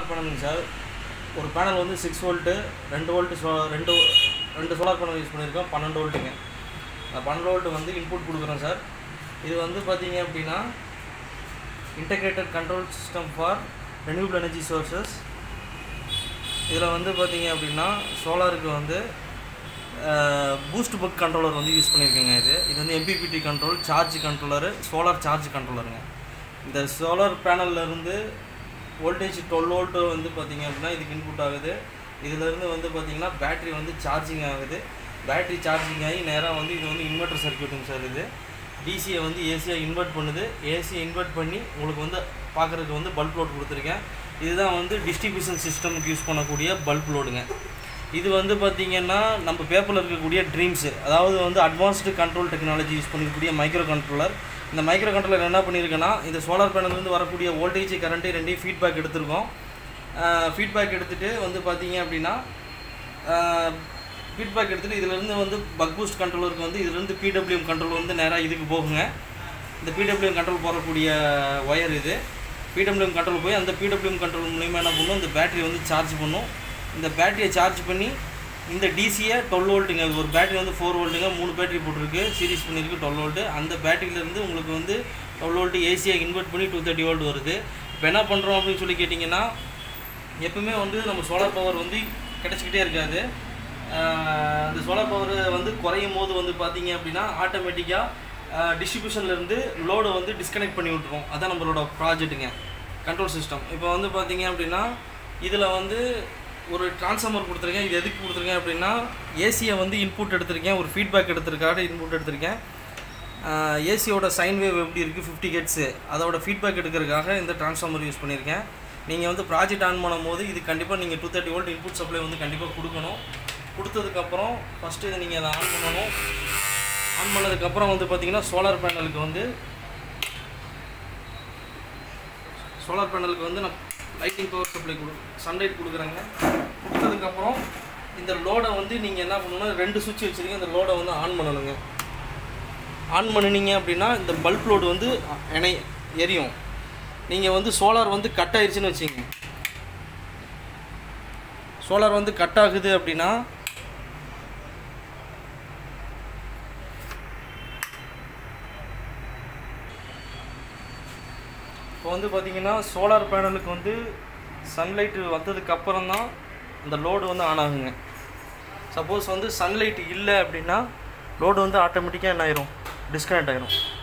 solar பேனலுங்க sir ஒரு panel வந்து சிக்ஸ் வோல்ட்டு ரெண்டு வோல்ட்டு சோ ரெண்டு ரெண்டு சோலார் பேனல் யூஸ் பண்ணியிருக்கோம் பன்னெண்டு வோல்ட்டுங்க அந்த பன்னெண்டு வோல்ட்டு வந்து இன்புட் கொடுக்குறோம் சார் இது வந்து பார்த்தீங்க அப்படின்னா integrated control system for renewable energy sources இதில் வந்து பார்த்தீங்க அப்படின்னா சோலாருக்கு வந்து பூஸ்ட் பக் கண்ட்ரோலர் வந்து யூஸ் பண்ணியிருக்கேங்க இது இது வந்து MPPT control charge controller solar charge கண்ட்ரோலருங்க இந்த சோலார் இருந்து வோல்டேஜ் டுவெல் வோல்ட்டு வந்து பார்த்தீங்க அப்படின்னா இதுக்கு இன்புட் ஆகுது இதிலேருந்து வந்து பார்த்தீங்கன்னா பேட்ரி வந்து சார்ஜிங் ஆகுது பேட்ரி சார்ஜிங் ஆகி நேராக வந்து இது வந்து இன்வெர்டர் சர்க்யூட்டுங்க சார் இது டிசியை வந்து ஏசியாக இன்வெர்ட் பண்ணுது ஏசியை இன்வெர்ட் பண்ணி உங்களுக்கு வந்து பார்க்குறதுக்கு வந்து பல்ப் லோட் கொடுத்துருக்கேன் இதுதான் வந்து டிஸ்ட்ரிபியூஷன் சிஸ்டமுக்கு யூஸ் பண்ணக்கூடிய பல்ப் லோடுங்க இது வந்து பார்த்திங்கன்னா நம்ம பேப்பரில் இருக்கக்கூடிய ட்ரீம்ஸு அதாவது வந்து அட்வான்ஸ்டு கண்ட்ரோல் டெக்னாலஜி யூஸ் பண்ணிருக்கக்கூடிய மைக்ரோ கண்ட்ரோலர் இந்த மைக்ரோ கண்ட்ரோலர் என்ன பண்ணியிருக்கேன்னா இந்த சோலார் பேனல்லேருந்து வரக்கூடிய வோல்டேஜ் கரண்ட்டு ரெண்டையும் ஃபீட்பேக் எடுத்திருக்கோம் ஃபீட்பேக் எடுத்துகிட்டு வந்து பார்த்தீங்க அப்படின்னா ஃபீட்பேக் எடுத்துகிட்டு இதிலேருந்து வந்து பக் பூஸ்ட் கண்ட்ரோலருக்கு வந்து இதுலேருந்து பிடபிள்யூஎம் கண்ட்ரோல் வந்து நேராக இதுக்கு போகுங்க இந்த பிடபிள்யூஎம் கண்ட்ரோல் போடக்கூடிய ஒயர் இது பிடபிள்யூஎம் கண்ட்ரோல் போய் அந்த பிடபிள்யூஎம் கண்ட்ரோல் மூலிமா என்ன பண்ணும் இந்த பேட்டரி வந்து சார்ஜ் பண்ணும் இந்த பேட்டரியை சார்ஜ் பண்ணி இந்த டிசியை டுவெல் வோல்ட்டுங்க ஒரு பேட்டரி வந்து ஃபோர் வோல்ட்டுங்க மூணு பேட்டரி போட்டிருக்கு சீரிஸ் பண்ணியிருக்கு டுவெல் வோல்ட்டு அந்த பேட்டரியிலேருந்து உங்களுக்கு வந்து டுவெல் வோல்ட்டு ஏசியை இன்வெர்ட் பண்ணி டூ தேர்ட்டி வோல்ட் வருது இப்போ என்ன பண்ணுறோம் அப்படின்னு சொல்லி கேட்டிங்கன்னா எப்பவுமே வந்து நம்ம சோலார் பவர் வந்து கிடச்சிக்கிட்டே இருக்காது ஆஹ் இந்த சோலார் பவர் வந்து குறையும் போது வந்து பார்த்தீங்க அப்படின்னா ஆட்டோமேட்டிக்காக டிஸ்ட்ரிபியூஷன்லேருந்து லோடை வந்து டிஸ்கனெக்ட் பண்ணி விட்ருவோம் அதான் நம்மளோட ப்ராஜெக்ட்டுங்க கண்ட்ரோல் சிஸ்டம் இப்போ வந்து பார்த்தீங்க அப்படின்னா இதில் வந்து ஒரு ட்ரான்ஸ்ஃபார்மர் கொடுத்துருக்கேன் இது எதுக்கு கொடுத்துருக்கேன் அப்படின்னா ஏசியை வந்து இன்புட் எடுத்திருக்கேன் ஒரு ஃபீட்பேக் எடுத்திருக்காரு இன்புட் எடுத்திருக்கேன் ஏசியோட சைன் வேவ் எப்படி இருக்குது ஃபிஃப்டி ஹெட்ஸு அதோட ஃபீட்பேக் எடுக்கிறதுக்காக இந்த ட்ரான்ஸ்ஃபார்மர் யூஸ் பண்ணியிருக்கேன் நீங்கள் வந்து ப்ராஜெக்ட் ஆன் பண்ணும்போது இது கண்டிப்பாக நீங்கள் two thirty volt input supply வந்து கண்டிப்பாக கொடுக்கணும் கொடுத்ததுக்கப்புறம் ஃபஸ்ட்டு இதை நீங்கள் அதை ஆன் பண்ணணும் ஆன் பண்ணதுக்கப்புறம் வந்து பார்த்தீங்கன்னா சோலார் பேனலுக்கு வந்து சோலார் பேனலுக்கு வந்து நான் லைட்டிங் பவர் சப்ளை கொடு சன்லைட் கொடுக்குறேங்க கொடுத்ததுக்கப்புறம் இந்த லோடை வந்து நீங்கள் என்ன பண்ணணும்னா ரெண்டு சுவிட்ச் வச்சுருக்கீங்க இந்த லோடை வந்து ஆன் பண்ணணுங்க ஆன் பண்ணினீங்க அப்படின்னா இந்த பல்ப் லோடு வந்து இணை எரியும் நீங்கள் வந்து சோலார் வந்து கட் ஆயிடுச்சுன்னு வச்சுங்க சோலார் வந்து கட் ஆகுது அப்படின்னா இப்போ வந்து பார்த்தீங்கன்னா சோலார் பேனலுக்கு வந்து சன்லைட் வந்ததுக்கு அப்புறம் தான் அந்த லோடு வந்து ஆன் ஆகுங்க சப்போஸ் வந்து சன்லைட் இல்லை அப்படின்னா லோடு வந்து ஆட்டோமேட்டிக்காக என்ன ஆயிரும் டிஸ்கனெக்ட் ஆயிரும்